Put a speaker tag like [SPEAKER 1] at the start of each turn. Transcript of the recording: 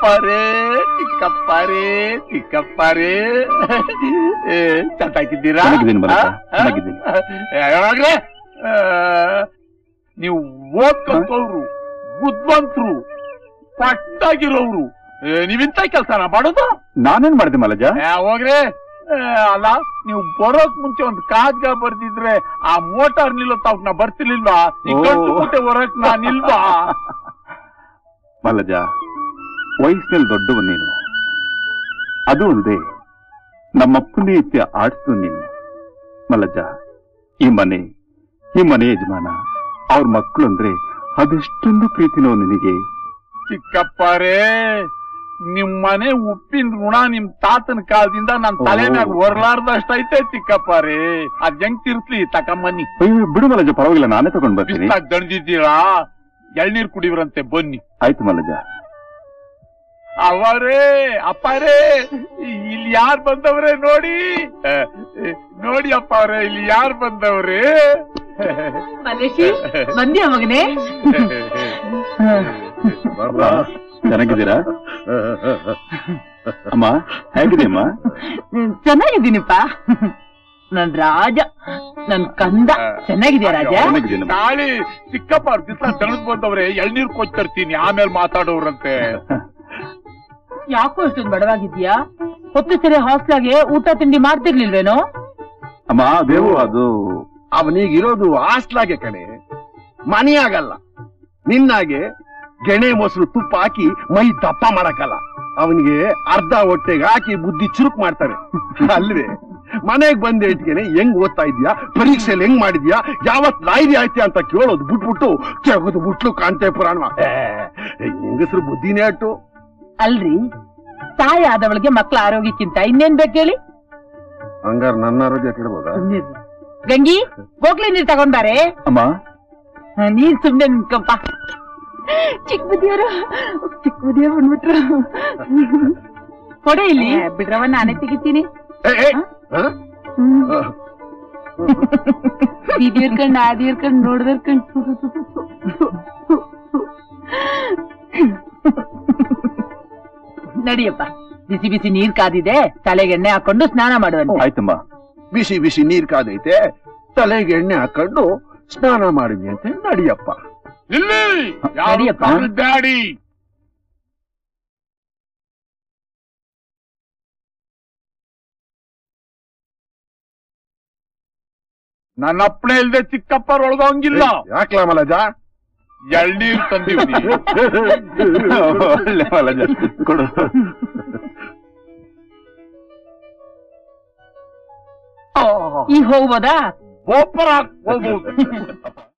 [SPEAKER 1] ಚಿಕ್ಕಪ್ಪರೇ ಚಿಕ್ಕಪ್ಪರೇ ಚಿಕ್ಕಪ್ಪರೇ ಏ, ಚೆನ್ನಾಗಿದ್ದೀರಾ
[SPEAKER 2] ಚೆನ್ನಾಗಿದ್ದೀನಿ ಮಲಕ,
[SPEAKER 1] ಆ? ಆ?
[SPEAKER 2] ಚೆನ್ನಾಗಿದ್ದೀನಿ.
[SPEAKER 1] ಏ, ಯಾವಾಗ್ಲೇ? ಆ, ನೀವು ಓದ್ಕೊಂತವ್ರು ಬುದ್ಧವಂತರು ಪಟ್ಟಾಗಿರೋರು ಏ, ನೀವಿಂತ ಕೆಲಸನ ಮಾಡೋದು
[SPEAKER 2] ನಾನೇನ್ ಮಾಡಿದೆ ಮಲಜ
[SPEAKER 1] ಏ, ಹೋಗ್ರಿ ಏ, ಅಲ್ಲ ನೀವು ಬರೋಕ್ ಮುಂಚೆ ಒಂದು ಕಾಗ್ಗ ಬರ್ದಿದ್ರೆ ಆ ಮೋಟಾರ್ ನಿಲ್ಲೋ ನಾ ಬರ್ತಿರ್ಲಿಲ್ವಾ ಈ
[SPEAKER 2] ಓ.
[SPEAKER 1] ಗಂಟು ಮೂಟೆ ಹೊರಕ್ ನಾನಿಲ್ವಾ
[SPEAKER 2] ಮಲಜ ವಯಸ್ಸಿನಲ್ಲಿ ದೊಡ್ಡವ ನೀನು ಅದು ಅಲ್ಲದೆ ನಮ್ಮಪ್ಪನೇ ಎತ್ತಿ ಆಡಿಸ್ತು ನೀನು ಮಲಜ ಈ ಮನೆ ಈ ಮನೆ ಯಜಮಾನ ಅವ್ರ ಮಕ್ಕಳು ಅಂದ್ರೆ ಅದೆಷ್ಟೊಂದು ಪ್ರೀತಿನೋ ನಿನಗೆ
[SPEAKER 1] ಚಿಕ್ಕಪ್ಪರೇ ನಿಮ್ ಮನೆ ಉಪ್ಪಿನ ಋಣ ನಿಮ್ ತಾತನ ಕಾಲದಿಂದ ನನ್ ತಲೆ
[SPEAKER 2] ಓ.
[SPEAKER 1] ಮ್ಯಾಗ ಹೊರಲಾರ್ದಷ್ಟೈತೆ ಚಿಕ್ಕಪ್ಪರೇ ಅದ್ ಹೆಂಗ್ ತಿರ್ಸ್ಲಿ ತಕಮ್ಮನಿ
[SPEAKER 2] ಅಯ್ಯೋ, ಬಿಡು ಮಲಜ ಪರವಾಗಿಲ್ಲ ನಾನೇ ತಗೊಂಡ್ ಬರ್ತೀನಿ
[SPEAKER 1] ಬಿಸ್ಲಾಗ್ ದಣಿದಿದ್ದೀರಾ ಎಳ್ನೀರ್ ಕುಡಿವ್ರಂತೆ ಬನ್ನಿ
[SPEAKER 2] ಆಯ್ತು ಮಲಜ
[SPEAKER 1] ಅವರೇ ಅಪ್ಪರೇ ಇಲ್ಲಿ ಯಾರ್ ಬಂದವ್ರೆ ನೋಡಿ ಅ, ಅ, ನೋಡಿ ಅಪ್ಪ ಅವ್ರೆ ಇಲ್ಲಿ ಯಾರ್ ಬಂದವ್ರೆ
[SPEAKER 3] ಮಲೇಶಿ ಬಂದ್ಯಾ ಮಗನೇ
[SPEAKER 2] ಚೆನ್ನಾಗಿದ್ದೀರಾ ಅಮ್ಮ ಹೇಗಿದೆಯಮ್ಮ
[SPEAKER 3] ಚೆನ್ನಾಗಿದ್ದೀನಿಪ್ಪ ನನ್ ರಾಜ ನನ್ ಕಂದ ಚೆನ್ನಾಗಿದ್ಯಾ ರಾಜ
[SPEAKER 2] ಚೆನ್ನಾಗಿದ್ದೀನಮ್ಮ
[SPEAKER 1] ನಾಳೆ ಚಿಕ್ಕಪ್ಪ ಅವ್ರ ಬಿಸ್ಲ ದಣದ್ ಬಂದವ್ರೆ ಎಳ್ನೀರ್ ಕೊಚ್ತರ್ತೀನಿ ಆಮೇಲೆ ಮಾತಾಡೋರಂತೆ
[SPEAKER 3] ಯಾಕೋ ಇಷ್ಟೊಂದು ಬಡವಾಗಿದ್ಯಾ ಹೊತ್ತು ಸರಿ ಹಾಸ್ಲಾಗೆ ಊಟ ತಿಂಡಿ ಮಾಡ್ತಿರ್ಲಿಲ್ವೇನೋ
[SPEAKER 2] ಅಮ್ಮ ದೇವು ಅದು
[SPEAKER 4] ಅವನಿಗಿರೋದು ಹಾಸ್ಲಾಗೆ ಕಣೆ ಮನೆಯಾಗಲ್ಲ ನಿನ್ನಾಗೆ ಗೆಣೆ ಮೊಸರು ತುಪ್ಪ ಹಾಕಿ ಮೈ ದಪ್ಪ ಮಾಡಕ್ಕಲ್ಲ ಅವನಿಗೆ ಅರ್ಧ ಹೊಟ್ಟೆಗೆ ಹಾಕಿ ಬುದ್ಧಿ ಚುರುಕ್ ಮಾಡ್ತಾರೆ ಅಲ್ವೇ ಮನೆಗ್ ಬಂದ ಇಟ್ಗೆನೆ ಹೆಂಗ್ ಓದ್ತಾ ಇದ್ಯಾ ಪರೀಕ್ಷೆಯಲ್ಲಿ ಹೆಂಗ್ ಮಾಡಿದ್ಯಾ ಯಾವತ್ ಲಾಯ್ರಿ ಆಯ್ತಿ ಅಂತ ಕೇಳೋದು ಬಿಟ್ಬಿಟ್ಟು ತೆಗೆದು ಬಿಟ್ಲು ಕಾಂತೆ ಪುರಾಣ ಹೆಂಗಸರು ಬುದ್ಧಿನೇ ಅಟ್ಟು
[SPEAKER 3] ಅಲ್ರಿ ತಾಯಿ ಆದವಳಿಗೆ ಮಕ್ಳ ಆರೋಗ್ಯಕ್ಕಿಂತ ಇನ್ನೇನ್ ಬೇಕು ಹೇಳಿ
[SPEAKER 4] ಹಂಗಾರ ನನ್ನ ಆರೋಗ್ಯ ಕೆಡಬೋದಾ
[SPEAKER 3] ಗಂಗಿ ಹೋಗ್ಲಿ ನೀರ್ ತಗೊಂಡಾರೆ
[SPEAKER 2] ಅಮ್ಮ
[SPEAKER 3] ನೀನ್ ಸುಮ್ನೆ ನಿಂತ್ಕಪ್ಪ ಚಿಕ್ಕ ಬುದ್ಧಿಯವರು ಚಿಕ್ಕ ಬುದ್ಧಿಯವ್ರು ಬಂದ್ಬಿಟ್ರು ಕೊಡೆ ಇಲ್ಲಿ ಬಿಡ್ರವ ನಾನೇ ತೆಗಿತೀನಿ
[SPEAKER 4] ಏ, ಏ, ಹ? ಆ,
[SPEAKER 3] ಇದಿರ್ಕಂಡ್ ಅದಿರ್ಕಂಡ್ ನೋಡ್ದಿರ್ಕಂಡ್ ನಡಿಯಪ್ಪ ಬಿಸಿ ಬಿಸಿ ನೀರ್ ಕಾದಿದೆ ತಲೆಗೆ ಎಣ್ಣೆ ಹಾಕೊಂಡು ಸ್ನಾನ ಮಾಡುವಂತೆ
[SPEAKER 2] ಆಯ್ತಮ್ಮ
[SPEAKER 4] ಬಿಸಿ ಬಿಸಿ ನೀರ್ ಕಾದೈತೆ ತಲೆಗೆ ಎಣ್ಣೆ ಹಾಕೊಂಡು ಸ್ನಾನ ಮಾಡಿದ್ವಿ ಅಂತ ನಡಿಯಪ್ಪ
[SPEAKER 1] ಇಲ್ಲಿ ಯಾರು
[SPEAKER 3] ನಡಿಯಪ್ಪ.
[SPEAKER 1] ಡ್ಯಾಡಿ ನನ್ನ ಅಪ್ಪಣೆ ಇಲ್ದೆ ಚಿಕ್ಕಪ್ಪರ್ ಒಳಗೋಂಗಿಲ್ಲ
[SPEAKER 4] ಯಾಕ್ಲ ಮಲಜ
[SPEAKER 1] ಎಳ್ನೀರ್ ತಂದಿವ್ನಿ
[SPEAKER 2] ಒಳ್ಳೆ ಮಲಜ ಕೊಡು
[SPEAKER 3] ಈಗ ಹೋಗ್ಬೋದಾ
[SPEAKER 1] ಗೋಪುರ ಹೋಗ್ಬೋದು